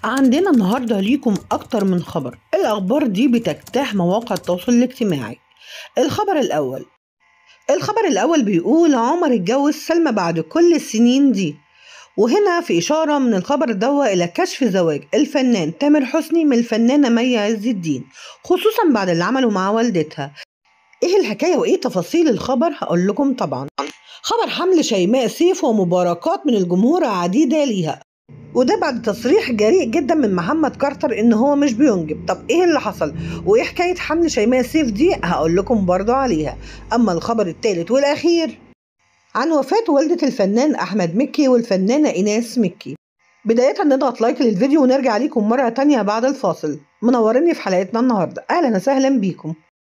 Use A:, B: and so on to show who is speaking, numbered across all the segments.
A: عندنا النهاردة ليكم أكتر من خبر الأخبار دي بتجتاح مواقع التواصل الاجتماعي الخبر الأول الخبر الأول بيقول عمر اتجوز سلمى بعد كل السنين دي وهنا في إشارة من الخبر دوا إلى كشف زواج الفنان تامر حسني من الفنانة مي عز الدين خصوصا بعد اللي عمله مع والدتها إيه الحكاية وإيه تفاصيل الخبر هقول لكم طبعا خبر حمل شيماء سيف ومباركات من الجمهور عديدة ليها وده بعد تصريح جريء جدا من محمد كارتر ان هو مش بينجب طب ايه اللي حصل وايه حكايه حمل شيماء سيف دي هقول لكم برضو عليها اما الخبر الثالث والاخير عن وفاه والده الفنان احمد مكي والفنانه ايناس مكي بداية نضغط لايك للفيديو ونرجع ليكم مرة تانية بعد الفاصل منوريني في حلقتنا النهاردة أهلا وسهلا بيكم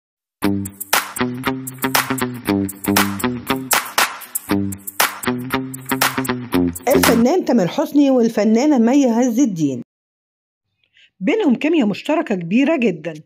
A: الفنان تامر حسني والفنانة مي عز الدين بينهم كيمياء مشتركة كبيرة جدا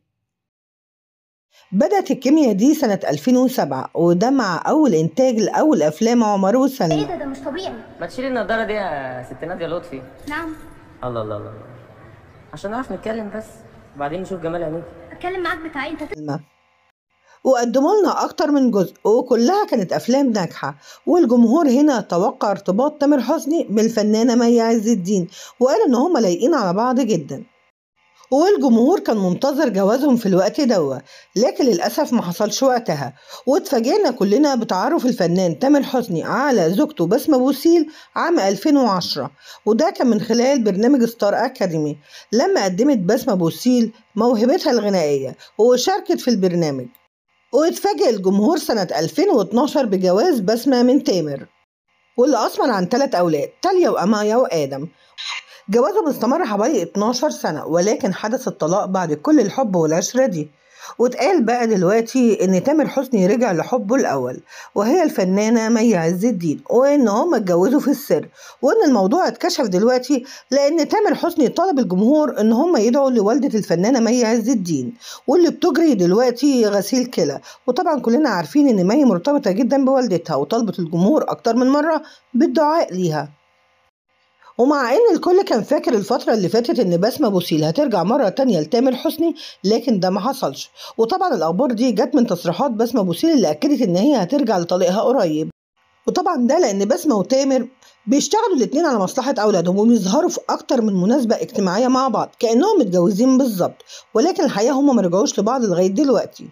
A: بدأت الكيمياء دي سنة 2007 وده مع أول إنتاج لأول أفلام عمر
B: ايه
A: وسلمى
B: ده ده مش طبيعي
C: ما تشيلي النضاره دي يا ست ناديه لطفي
B: نعم
C: الله الله الله الله. عشان نعرف نتكلم بس وبعدين نشوف جمال عينيك
B: اتكلم معاك بتاعي انت
A: سلمى وقدموا لنا أكتر من جزء وكلها كانت أفلام ناجحة والجمهور هنا توقع ارتباط تامر حسني بالفنانة مي عز الدين وقال إن هما لايقين على بعض جدا والجمهور كان منتظر جوازهم في الوقت دوا لكن للأسف ما حصلش وقتها واتفاجئنا كلنا بتعرف الفنان تامر حسني على زوجته بسمة بوسيل عام 2010 وده كان من خلال برنامج ستار أكاديمي لما قدمت بسمة بوسيل موهبتها الغنائية وشاركت في البرنامج واتفاجئ الجمهور سنة 2012 بجواز بسمة من تامر واللي أثمر عن ثلاث أولاد تاليا وأمايا وآدم جوازهم استمر حوالي 12 سنة ولكن حدث الطلاق بعد كل الحب والعشرة دي واتقال بقى دلوقتي ان تامر حسني رجع لحبه الاول وهي الفنانه مي عز الدين وان هما اتجوزوا في السر وان الموضوع اتكشف دلوقتي لان تامر حسني طلب الجمهور ان هما يدعوا لوالده الفنانه مي عز الدين واللي بتجري دلوقتي غسيل كلى وطبعا كلنا عارفين ان مي مرتبطه جدا بوالدتها وطلبت الجمهور اكتر من مره بالدعاء ليها ومع ان الكل كان فاكر الفترة اللي فاتت ان بسمة بوسيل هترجع مرة تانية لتامر حسني لكن ده ما حصلش وطبعا الاخبار دي جت من تصريحات بسمة بوسيل اللي اكدت ان هي هترجع لطليقها قريب وطبعا ده لان بسمة وتامر بيشتغلوا الاتنين على مصلحة أولادهم وبيظهروا في أكتر من مناسبة اجتماعية مع بعض كأنهم متجوزين بالظبط ولكن الحقيقة هما ما رجعوش لبعض لغاية دلوقتي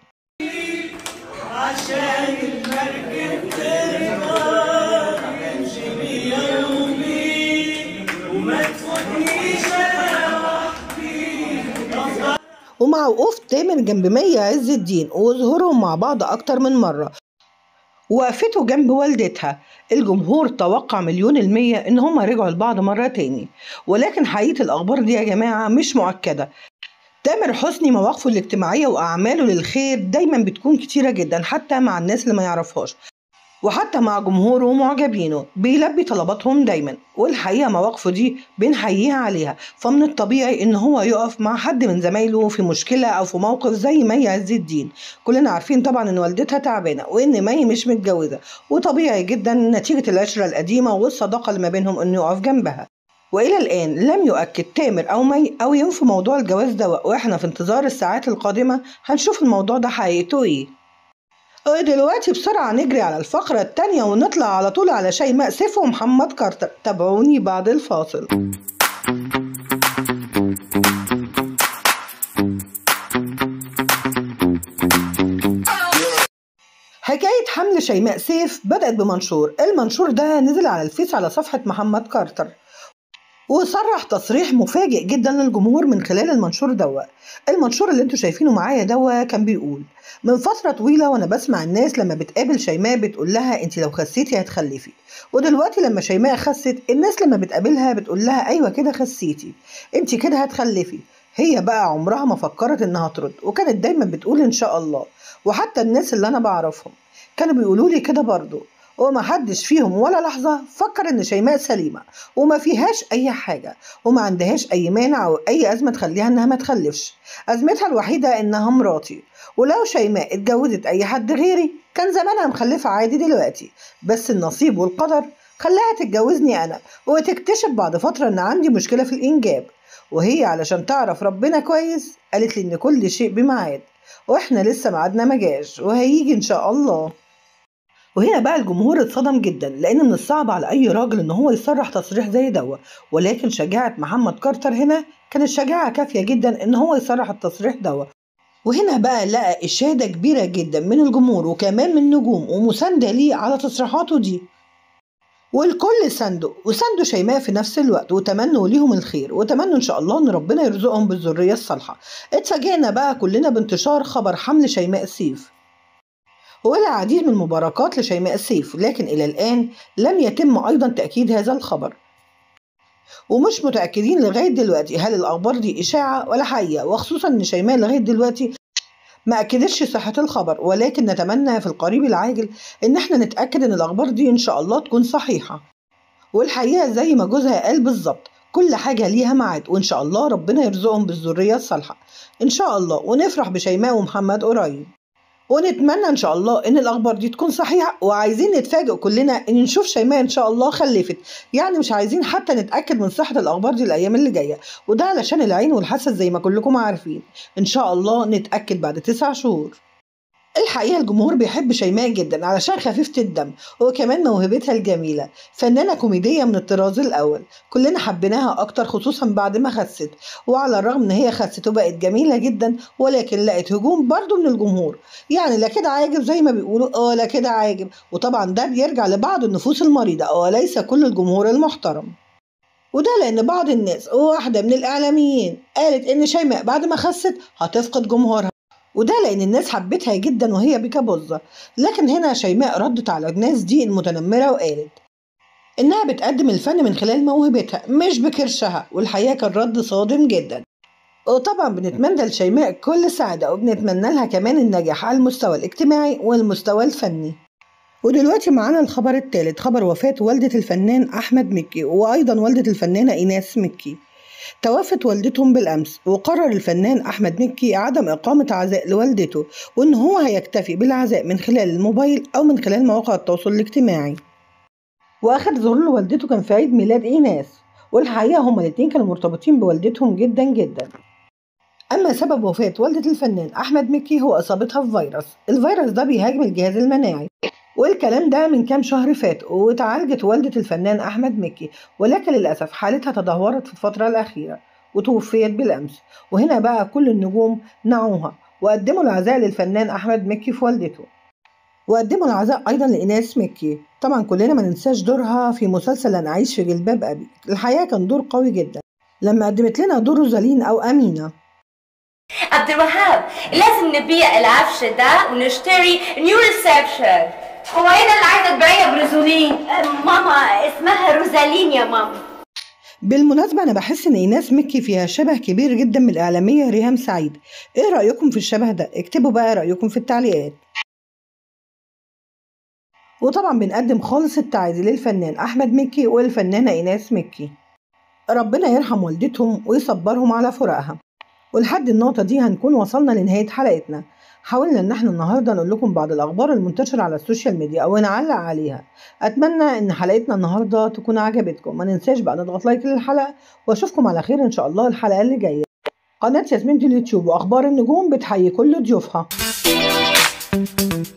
A: ومع وقوف تامر جنب مي عز الدين وظهورهم مع بعض أكتر من مرة وقفته جنب والدتها الجمهور توقع مليون المية إن هما رجعوا لبعض مرة تاني ولكن حقيقة الأخبار دي يا جماعة مش مؤكدة تامر حسني مواقفه الاجتماعية وأعماله للخير دايما بتكون كتيرة جدا حتى مع الناس اللي ما يعرفهاش وحتى مع جمهوره ومعجبينه بيلبي طلباتهم دايما والحقيقة مواقفه دي بنحييها عليها فمن الطبيعي ان هو يقف مع حد من زمايله في مشكلة او في موقف زي مي عز الدين كلنا عارفين طبعا ان والدتها تعبانة وان مي مش متجوزة وطبيعي جدا نتيجة العشرة القديمة والصداقة اللي ما بينهم انه يقف جنبها والى الان لم يؤكد تامر او مي او ينفي موضوع الجواز ده واحنا في انتظار الساعات القادمة هنشوف الموضوع ده حقيقته ايه ودلوقتي بسرعة نجري على الفقرة التانية ونطلع على طول على شيماء سيف ومحمد كارتر تابعوني بعد الفاصل حكاية حمل شيماء سيف بدأت بمنشور المنشور ده نزل على الفيس على صفحة محمد كارتر وصرح تصريح مفاجئ جدا للجمهور من خلال المنشور دوا المنشور اللي انتوا شايفينه معايا دوا كان بيقول من فترة طويلة وانا بسمع الناس لما بتقابل شيماء بتقول لها انت لو خسيتي هتخلفي ودلوقتي لما شيماء خست الناس لما بتقابلها بتقول لها ايوه كده خسيتي انت كده هتخلفي هي بقى عمرها ما فكرت انها ترد وكانت دايما بتقول ان شاء الله وحتى الناس اللي انا بعرفهم كانوا بيقولوا لي كده برضه وما حدش فيهم ولا لحظة فكر إن شيماء سليمة وما فيهاش أي حاجة وما عندهاش أي مانع أو أي أزمة تخليها إنها ما تخلفش أزمتها الوحيدة إنها مراتي ولو شيماء اتجوزت أي حد غيري كان زمانها مخلفة عادي دلوقتي بس النصيب والقدر خلاها تتجوزني أنا وتكتشف بعد فترة إن عندي مشكلة في الإنجاب وهي علشان تعرف ربنا كويس قالت لي إن كل شيء بميعاد وإحنا لسه ميعادنا مجاش وهيجي إن شاء الله وهنا بقى الجمهور اتصدم جدا لان من الصعب على اي راجل ان هو يصرح تصريح زي دوا ولكن شجاعه محمد كارتر هنا كانت شجاعه كافيه جدا ان هو يصرح التصريح دوا وهنا بقى لقى اشاده كبيره جدا من الجمهور وكمان من نجوم ومسانده ليه على تصريحاته دي والكل ساندوا وساندوا شيماء في نفس الوقت وتمنوا ليهم الخير وتمنوا ان شاء الله ان ربنا يرزقهم بالذريه الصالحه اتفاجئنا بقى كلنا بانتشار خبر حمل شيماء سيف والعديد من المباركات لشيماء سيف لكن إلى الآن لم يتم أيضا تأكيد هذا الخبر ومش متأكدين لغاية دلوقتي هل الأخبار دي إشاعة ولا حقيقة وخصوصا إن شيماء لغاية دلوقتي ما أكدتش صحة الخبر ولكن نتمنى في القريب العاجل إن احنا نتأكد إن الأخبار دي إن شاء الله تكون صحيحة والحقيقة زي ما جوزها قال بالظبط كل حاجة ليها ميعاد وإن شاء الله ربنا يرزقهم بالذرية الصالحة إن شاء الله ونفرح بشيماء ومحمد قريب ونتمنى ان شاء الله ان الاخبار دي تكون صحيحه وعايزين نتفاجئ كلنا ان نشوف شيماء ان شاء الله خلفت يعني مش عايزين حتى نتاكد من صحه الاخبار دي الايام اللي جايه وده علشان العين والحسد زي ما كلكم عارفين ان شاء الله نتاكد بعد تسع شهور الحقيقة الجمهور بيحب شيماء جدا علشان خفيفة الدم وكمان موهبتها الجميلة فنانة كوميدية من الطراز الأول كلنا حبيناها أكتر خصوصا بعد ما خست وعلى الرغم إن هي خست وبقت جميلة جدا ولكن لقت هجوم برضو من الجمهور يعني لا كده عاجب زي ما بيقولوا اه لا كده عاجب وطبعا ده بيرجع لبعض النفوس المريضة وليس كل الجمهور المحترم وده لأن بعض الناس وواحدة من الإعلاميين قالت إن شيماء بعد ما خست هتفقد جمهورها وده لأن الناس حبتها جدا وهي بكابوزة لكن هنا شيماء ردت على الناس دي المتنمرة وقالت إنها بتقدم الفن من خلال موهبتها مش بكرشها والحقيقة كان رد صادم جدا وطبعا بنتمنى لشيماء كل سعادة وبنتمنى لها كمان النجاح على المستوى الاجتماعي والمستوى الفني ودلوقتي معانا الخبر الثالث خبر وفاة والدة الفنان أحمد مكي وأيضا والدة الفنانة إيناس مكي توفت والدتهم بالأمس وقرر الفنان أحمد مكي عدم إقامة عزاء لوالدته وإن هو هيكتفي بالعزاء من خلال الموبايل أو من خلال مواقع التواصل الاجتماعي وآخر ظهور لوالدته كان في عيد ميلاد إيناس والحقيقة هما الاتنين كانوا مرتبطين بوالدتهم جدا جدا أما سبب وفاة والدة الفنان أحمد مكي هو إصابتها بفيروس الفيروس ده بيهاجم الجهاز المناعي والكلام ده من كام شهر فات وتعالجت والدة الفنان أحمد مكي ولكن للأسف حالتها تدهورت في الفترة الأخيرة وتوفيت بالأمس وهنا بقى كل النجوم نعوها وقدموا العزاء للفنان أحمد مكي في والدته وقدموا العزاء أيضا لإناس مكي طبعا كلنا ما ننساش دورها في مسلسل أنا أعيش في جلباب أبي الحقيقة كان دور قوي جدا لما قدمت لنا دور روزالين أو أمينة
B: عبد الوهاب لازم نبيع العفش ده ونشتري نيو ريسبشن هو ايه ده اللي عايزه تبيعيها بروزولين ماما اسمها روزالين يا ماما
A: بالمناسبة أنا بحس إن إيناس مكي فيها شبه كبير جدا من الإعلامية ريهام سعيد إيه رأيكم في الشبه ده؟ اكتبوا بقى رأيكم في التعليقات وطبعا بنقدم خالص التعازي للفنان أحمد مكي والفنانة إيناس مكي ربنا يرحم والدتهم ويصبرهم على فراقها ولحد النقطة دي هنكون وصلنا لنهاية حلقتنا حاولنا ان احنا النهارده نقول لكم بعض الاخبار المنتشره على السوشيال ميديا او نعلق عليها اتمنى ان حلقتنا النهارده تكون عجبتكم ما ننساش بقى نضغط لايك للحلقه واشوفكم على خير ان شاء الله الحلقه اللي جايه قناه ياسمين اليوتيوب واخبار النجوم بتحيي كل ضيوفها